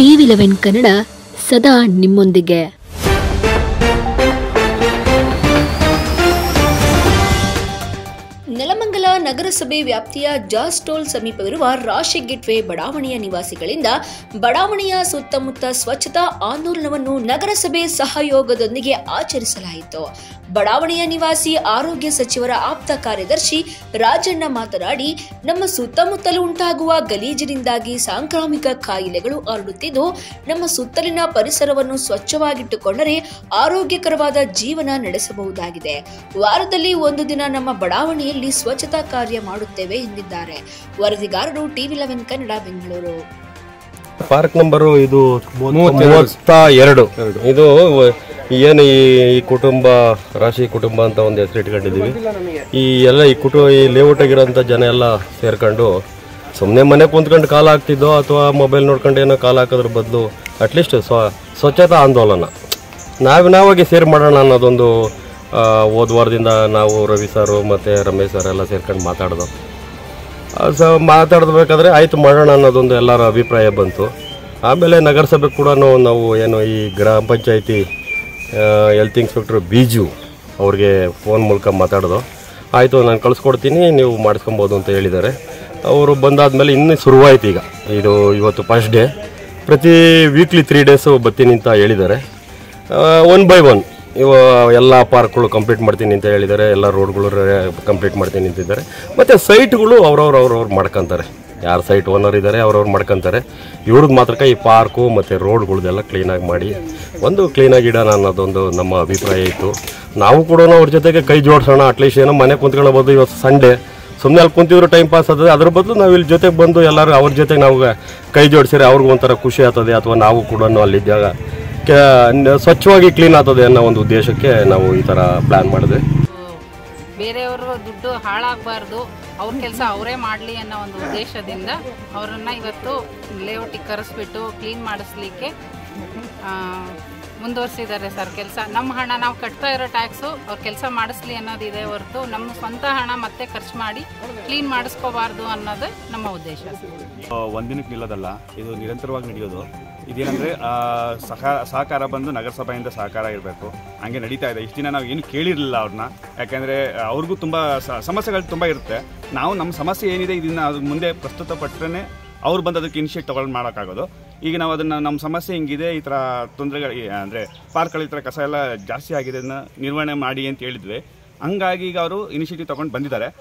TV eleven Kannada ಸದಾ ನಿಮ್ಮೊಂದಿಗೆ ನೆಲಮಂಗಲ ನಗರಸಭೆ ವ್ಯಾಪ್ತಿಯ ಜಾಸ್ ಟೋಲ್ ಸಮೀಪವಿರುವ ರಾಶಿ ಗೇಟ್ವೇ ಬಡಾವಣೆಯ ನಿವಾಸಿಗಳಿಂದ ಬಡಾವಣೆಯ ಸುತ್ತಮುತ್ತ ಸ್ವಚ್ಛತಾ ಆಂದೋಲನವನ್ನು ನಗರಸಭೆ ಸಹಯೋಗದೊಂದಿಗೆ ಆಚರಿಸಲಾಯಿತು ಬಡಾವಣೆಯ ನಿವಾಸಿ ಆರೋಗ್ಯ ಸಚಿವರ ಆಪ್ತ ಕಾರ್ಯದರ್ಶಿ ರಾಜಣ್ಣ ಮಾತನಾಡಿ ನಮ್ಮ ಸುತ್ತಮುತ್ತಲು ಉಂಟಾಗುವ ಗಲೀಜಿನಿಂದಾಗಿ ಸಾಂಕ್ರಾಮಿಕ ಕಾಯಿಲೆಗಳು ಹರಡುತ್ತಿದ್ದು ನಮ್ಮ ಸುತ್ತಲಿನ ಪರಿಸರವನ್ನು ಸ್ವಚ್ಛವಾಗಿಟ್ಟುಕೊಂಡರೆ ಆರೋಗ್ಯಕರವಾದ ಜೀವನ ನಡೆಸಬಹುದಾಗಿದೆ ವಾರದಲ್ಲಿ ಒಂದು ದಿನ ನಮ್ಮ ಬಡಾವಣೆಯಲ್ಲಿ ಸ್ವಚ್ಛತಾ ಕಾರ್ಯ ಮಾಡುತ್ತೇವೆ ಎಂದಿದ್ದಾರೆ ವರದಿಗಾರರು TV eleven Kannada Bengaluru park number ಇದು ಮೂವತ್ತ ಎರಡು ಇದು ಏನು ಈ ಈ ಕುಟುಂಬ ರಾಶಿ ಕುಟುಂಬ ಅಂತ ಒಂದು ಹೆಸರು ಇಟ್ಕೊಂಡಿದ್ದೀವಿ ಈ ಎಲ್ಲ ಈ ಕುಟುಂಬ ಈ ಲೇಔಟ್ ಆಗಿರೋಂಥ ಜನ ಎಲ್ಲ ಸೇರ್ಕೊಂಡು ಸುಮ್ಮನೆ ಮನೆ ಕುಂತ್ಕೊಂಡು ಕಾಲ ಹಾಕ್ತಿದ್ದೋ ಅಥವಾ ಮೊಬೈಲ್ ನೋಡ್ಕೊಂಡು ಏನೋ ಕಾಲ ಹಾಕೋದ್ರ ಬದಲು ಅಟ್ಲೀಸ್ಟ್ ಸ್ವ ಸ್ವಚ್ಛತಾ ಆಂದೋಲನ ನಾವು ನಾವಾಗಿ ಸೇರಿ ಮಾಡೋಣ ಅನ್ನೋದೊಂದು ಆ, ಹೋದ ವಾರದಿಂದ ನಾವು ರವಿ ಸರು ಮತ್ತು ರಮೇಶ್ ಸರ್ ಎಲ್ಲ ಸೇರ್ಕೊಂಡು ಮಾತಾಡೋದು ಸೊ ಮಾತಾಡಬೇಕಾದ್ರೆ ಆಯ್ತು ಮಾಡೋಣ ಅನ್ನೋದೊಂದು ಎಲ್ಲರ ಅಭಿಪ್ರಾಯ ಬಂತು ಆಮೇಲೆ ನಗರಸಭೆ ಕೂಡ ನಾವು ಏನು ಈ ಗ್ರಾಮ ಪಂಚಾಯತಿ ಹೆಲ್ತ್ ಇನ್ಸ್ಪೆಕ್ಟರ್ ಬೀಜು ಅವ್ರಿಗೆ ಫೋನ್ ಮೂಲಕ ಮಾತಾಡೋದು ಆಯಿತು ನಾನು ಕಳಿಸ್ಕೊಡ್ತೀನಿ ನೀವು ಮಾಡಿಸ್ಕೊಬೋದು ಅಂತ ಹೇಳಿದ್ದಾರೆ ಅವರು ಬಂದಾದ್ಮೇಲೆ ಇನ್ನೂ ಶುರುವಾಯ್ತು ಈಗ ಇದು ಇವತ್ತು ಫಸ್ಟ್ ಡೇ ಪ್ರತಿ ವೀಕ್ಲಿ ತ್ರೀ ಡೇಸು ಬರ್ತೀನಿ ಅಂತ ಹೇಳಿದ್ದಾರೆ ಒನ್ ಬೈ ಒನ್ ಇವ ಎಲ್ಲ ಪಾರ್ಕ್ಗಳು ಕಂಪ್ಲೀಟ್ ಮಾಡ್ತೀನಿ ಅಂತ ಹೇಳಿದ್ದಾರೆ ಎಲ್ಲ ರೋಡ್ಗಳು ಕಂಪ್ಲೀಟ್ ಮಾಡ್ತೀನಿ ಅಂತಿದ್ದಾರೆ ಮತ್ತು ಸೈಟ್ಗಳು ಅವ್ರವ್ರು ಅವ್ರವ್ರು ಮಾಡ್ಕೊತಾರೆ ಯಾರು ಸೈಟ್ ಓನರ್ ಇದ್ದಾರೆ ಅವ್ರವ್ರು ಮಾಡ್ಕೊತಾರೆ ಇವ್ರದ್ದು ಮಾತ್ರಕ್ಕೆ ಈ ಪಾರ್ಕು ಮತ್ತು ರೋಡ್ಗಳ್ದೆಲ್ಲ ಕ್ಲೀನಾಗಿ ಮಾಡಿ ಒಂದು ಕ್ಲೀನಾಗಿ ಇಡೋಣ ಅನ್ನೋದೊಂದು ನಮ್ಮ ಅಭಿಪ್ರಾಯ ಇತ್ತು ನಾವು ಕೂಡ ಅವ್ರ ಜೊತೆಗೆ ಕೈ ಜೋಡಿಸೋಣ ಅಟ್ಲೀಸ್ಟ್ ಏನೋ ಮನೆ ಕುಂತ್ಕೊಳ್ಬೋದು ಇವತ್ತು ಸಂಡೇ ಸುಮ್ಮನೆ ಅಲ್ಲಿ ಕುಂತಿದ್ರು ಟೈಮ್ ಪಾಸ್ ಆಗ್ತದೆ ಅದ್ರ ಬದಲು ನಾವು ಇಲ್ಲಿ ಜೊತೆಗೆ ಬಂದು ಎಲ್ಲರೂ ಅವ್ರ ಜೊತೆಗೆ ನಾವು ಕೈ ಜೋಡಿಸಿದ್ರೆ ಅವ್ರಿಗೂ ಒಂಥರ ಖುಷಿ ಆಗ್ತದೆ ಅಥವಾ ನಾವು ಕೂಡ ಅಲ್ಲಿದ್ದಾಗ ಕೆ ನ- ಸ್ವಚ್ಛವಾಗಿ ಕ್ಲೀನ್ ಆಗ್ತದೆ ಅನ್ನೋ ಒಂದು ಉದ್ದೇಶಕ್ಕೆ ನಾವು ಈ ಥರ ಪ್ಲ್ಯಾನ್ ಮಾಡಿದ್ವಿ ಬೇರೆಯವರು ದುಡ್ಡು ಹಾಳಾಗಬಾರ್ದು ಅವ್ರ ಕೆಲಸ ಅವರೇ ಮಾಡಲಿ ಅನ್ನೋ ಒಂದು ಉದ್ದೇಶದಿಂದ ಅವರನ್ನ ಇವತ್ತು ಲೇಔಟಿಗೆ ಕರೆಸ್ಬಿಟ್ಟು ಕ್ಲೀನ್ ಮಾಡಿಸ್ಲಿಕ್ಕೆ ಆ, ಮುಂದುವರ್ಸಿದ್ದಾರೆ ಸರ್ ಕೆಲಸ ನಮ್ಮ ಹಣ ನಾವು ಕಟ್ತಾ ಇರೋ ಟ್ಯಾಕ್ಸು ಅವ್ರ ಕೆಲಸ ಮಾಡಿಸ್ಲಿ ಅನ್ನೋದಿದೆ ಹೊರತು ನಮ್ಮ ಸ್ವಂತ ಹಣ ಮತ್ತೆ ಖರ್ಚು ಮಾಡಿ ಕ್ಲೀನ್ ಮಾಡಿಸ್ಕೋಬಾರ್ದು ಅನ್ನೋದು ನಮ್ಮ ಉದ್ದೇಶ ಸರ್ ಆ, ಒಂದಿನಕ್ಕೆ ನಿಲ್ಲೋದಲ್ಲ ಇದು ನಿರಂತರವಾಗಿ ನಡೆಯೋದು ಇದೇನಂದರೆ ಸಹ ಸಹಕಾರ ಬಂದು ನಗರಸಭೆಯಿಂದ ಸಹಕಾರ ಇರಬೇಕು ಹಂಗೆ ನಡೀತಾ ಇದೆ ಇಷ್ಟು ದಿನ ನಾವು ಏನು ಕೇಳಿರಲಿಲ್ಲ ಅವ್ರನ್ನ ಯಾಕೆಂದರೆ ಅವ್ರಿಗೂ ತುಂಬ ಸಮಸ್ಯೆಗಳು ತುಂಬ ಇರುತ್ತೆ ನಾವು ನಮ್ಮ ಸಮಸ್ಯೆ ಏನಿದೆ ಇದನ್ನು ಅದ್ರ ಮುಂದೆ ಪ್ರಸ್ತುತಪಟ್ಟರೆ ಅವ್ರು ಬಂದು ಅದಕ್ಕೆ ಇನಿಷಿಯೇಟ್ ತೊಗೊಂಡು ಮಾಡೋಕ್ಕಾಗೋದು ಈಗ ನಾವು ಅದನ್ನು ನಮ್ಮ ಸಮಸ್ಯೆ ಹಿಂಗಿದೆ ಈ ಥರ ತೊಂದರೆಗಳು ಅಂದರೆ ಪಾರ್ಕ್ಗಳು ಈ ಥರ ಕಸ ಎಲ್ಲ ಜಾಸ್ತಿ ಆಗಿದೆ ಅದನ್ನ ನಿರ್ವಹಣೆ ಮಾಡಿ ಅಂತ ಹೇಳಿದ್ವಿ ಹಂಗಾಗಿ ಈಗ ಅವರು ಇನಿಷಿಯೇಟಿವ್ ತೊಗೊಂಡು ಬಂದಿದ್ದಾರೆ